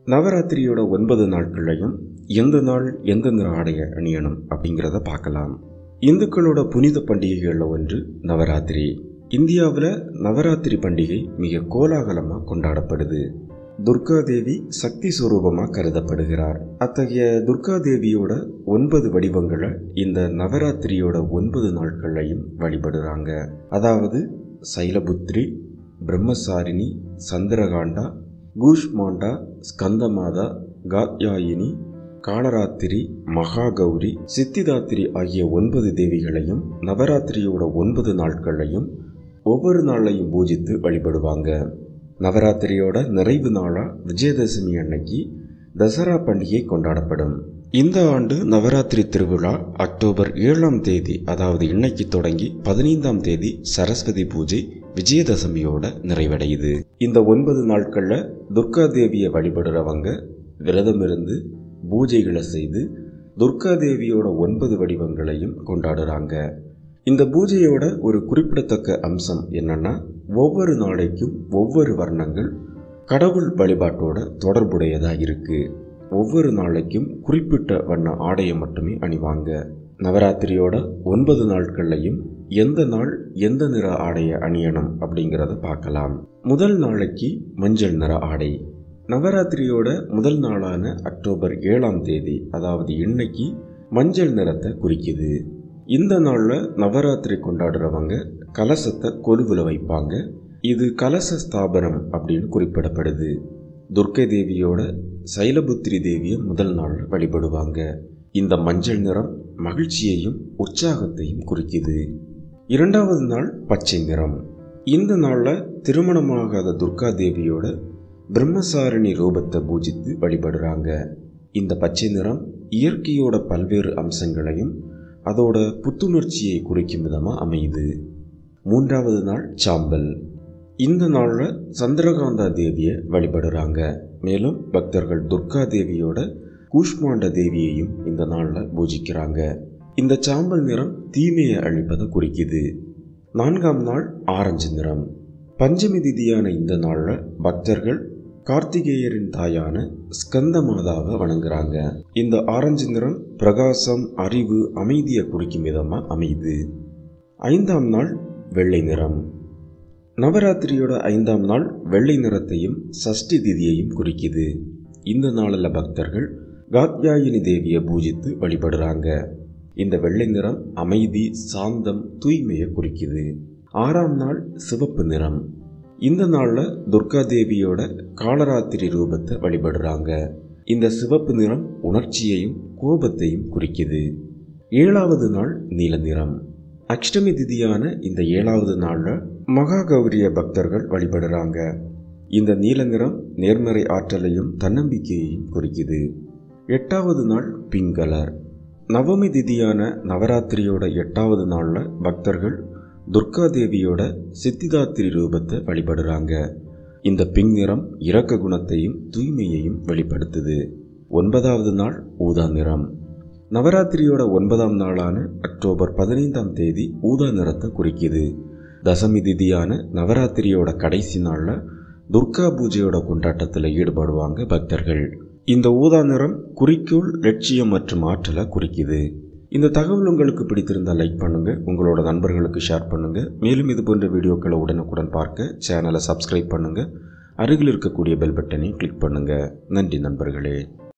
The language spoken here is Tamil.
நவராத்திரியோட ஒன்பது நாட்களையும் எந்த நாள் எந்த நிற ஆடைய அணியணும் அப்படிங்கிறத பார்க்கலாம் இந்துக்களோட புனித பண்டிகைகளில் ஒன்று நவராத்திரி இந்தியாவில் நவராத்திரி பண்டிகை மிக கோலாகலமாக கொண்டாடப்படுது துர்கா தேவி சக்தி சுரூபமாக கருதப்படுகிறார் அத்தகைய துர்கா தேவியோட ஒன்பது வடிவங்களை இந்த நவராத்திரியோட ஒன்பது நாட்களையும் வழிபடுறாங்க அதாவது சைலபுத்ரி பிரம்மசாரிணி சந்திரகாண்டா கூஷ்மாண்டா ஸ்கந்தமாதா காத்யாயினி காலராத்திரி மகாகௌரி சித்திதாத்திரி ஆகிய ஒன்பது தேவிகளையும் நவராத்திரியோட ஒன்பது நாட்களையும் ஒவ்வொரு நாளையும் பூஜித்து வழிபடுவாங்க நவராத்திரியோட நிறைவு நாளா விஜயதசமி அன்னைக்கு தசரா பண்டிகை கொண்டாடப்படும் இந்த ஆண்டு நவராத்திரி திருவிழா அக்டோபர் ஏழாம் தேதி அதாவது இன்னைக்கு தொடங்கி பதினைந்தாம் தேதி சரஸ்வதி பூஜை விஜயதசமியோட நிறைவடையுது இந்த ஒன்பது நாட்கள்ல துர்கா தேவியை வழிபடுறவங்க விரதம் இருந்து பூஜைகளை செய்து துர்கா தேவியோட ஒன்பது வடிவங்களையும் கொண்டாடுறாங்க இந்த பூஜையோட ஒரு குறிப்பிடத்தக்க அம்சம் என்னன்னா ஒவ்வொரு நாளைக்கும் ஒவ்வொரு வர்ணங்கள் கடவுள் வழிபாட்டோட தொடர்புடையதா இருக்கு ஒவ்வொரு நாளைக்கும் குறிப்பிட்ட வண்ண ஆடையை மட்டுமே அணிவாங்க நவராத்திரியோட ஒன்பது நாட்கள்லையும் எந்த நாள் எந்த நிற ஆடையை அணியணும் அப்படிங்கிறத பார்க்கலாம் முதல் நாளைக்கு மஞ்சள் நிற ஆடை நவராத்திரியோட முதல் நாளான அக்டோபர் ஏழாம் தேதி அதாவது இன்னைக்கு மஞ்சள் நிறத்தை குறிக்குது இந்த நாளில் நவராத்திரி கொண்டாடுறவங்க கலசத்தை கொலுவில் வைப்பாங்க இது கலச ஸ்தாபனம் அப்படின்னு குறிப்பிடப்படுது துர்க்கை தேவியோட சைலபுத்திரி தேவியை முதல் நாள் வழிபடுவாங்க இந்த மஞ்சள் நிறம் மகிழ்ச்சியையும் உற்சாகத்தையும் குறிக்குது இரண்டாவது நாள் பச்சை நிறம் இந்த நாளில் திருமணமாகாத துர்கா தேவியோட பிரம்மசாரிணி ரூபத்தை பூஜித்து வழிபடுறாங்க இந்த பச்சை நிறம் இயற்கையோட பல்வேறு அம்சங்களையும் அதோட புத்துணர்ச்சியை குறிக்கும் விதமாக அமையுது மூன்றாவது நாள் சாம்பல் இந்த நாளில் சந்திரகாந்தா தேவியை வழிபடுறாங்க மேலும் பக்தர்கள் துர்கா தேவியோட கூஷ்மாண்ட தேவியையும் இந்த நாளில் பூஜிக்கிறாங்க இந்த சாம்பல் நிறம் தீமையை அழிப்பதை குறிக்குது நான்காம் நாள் ஆரஞ்சு நிறம் பஞ்சமி திதியான இந்த நாளில் பக்தர்கள் கார்த்திகேயரின் தாயான ஸ்கந்த மாதாவை வணங்குறாங்க இந்த ஆரஞ்சு நிறம் பிரகாசம் அறிவு அமைதியை குறிக்கும் விதமாக அமையுது ஐந்தாம் நாள் வெள்ளை நிறம் நவராத்திரியோட ஐந்தாம் நாள் வெள்ளை நிறத்தையும் சஷ்டி திதியையும் குறிக்குது இந்த நாளில் பக்தர்கள் காத்யாயினி தேவியை பூஜித்து வழிபடுறாங்க இந்த வெள்ளை நிறம் அமைதி சாந்தம் தூய்மையை குறிக்குது ஆறாம் நாள் சிவப்பு நிறம் இந்த நாளில் துர்கா தேவியோட காலராத்திரி ரூபத்தை வழிபடுறாங்க இந்த சிவப்பு நிறம் உணர்ச்சியையும் கோபத்தையும் குறிக்குது ஏழாவது நாள் நீல நிறம் அஷ்டமி திதியான இந்த ஏழாவது நாளில் மகா கௌரிய பக்தர்கள் வழிபடுறாங்க இந்த நீல நிறம் நேர்மறை ஆற்றலையும் தன்னம்பிக்கையையும் குறிக்குது எட்டாவது நாள் பிங்க் கலர் நவமி திதியான நவராத்திரியோட எட்டாவது நாளில் பக்தர்கள் துர்கா தேவியோட சித்திதாத்திரி ரூபத்தை வழிபடுறாங்க இந்த பிங்க் நிறம் இரக்க குணத்தையும் தூய்மையையும் வெளிப்படுத்துது ஒன்பதாவது நாள் ஊதா நிறம் நவராத்திரியோட ஒன்பதாம் நாளான அக்டோபர் பதினைந்தாம் தேதி ஊதா நிறத்தை குறிக்குது தசமி திதியான நவராத்திரியோட கடைசி நாளில் துர்கா பூஜையோட கொண்டாட்டத்தில் ஈடுபடுவாங்க பக்தர்கள் இந்த ஊதா நிறம் குறிக்கோள் லட்சியம் மற்றும் ஆற்றலை குறிக்குது இந்த தகவல் உங்களுக்கு பிடித்திருந்தால் லைக் பண்ணுங்க உங்களோட நண்பர்களுக்கு ஷேர் பண்ணுங்க மேலும் இது போன்ற வீடியோக்களை உடனுக்குடன் பார்க்க சேனலை சப்ஸ்கிரைப் பண்ணுங்க அருகில் இருக்கக்கூடிய பெல் பட்டனை கிளிக் பண்ணுங்க நன்றி நண்பர்களே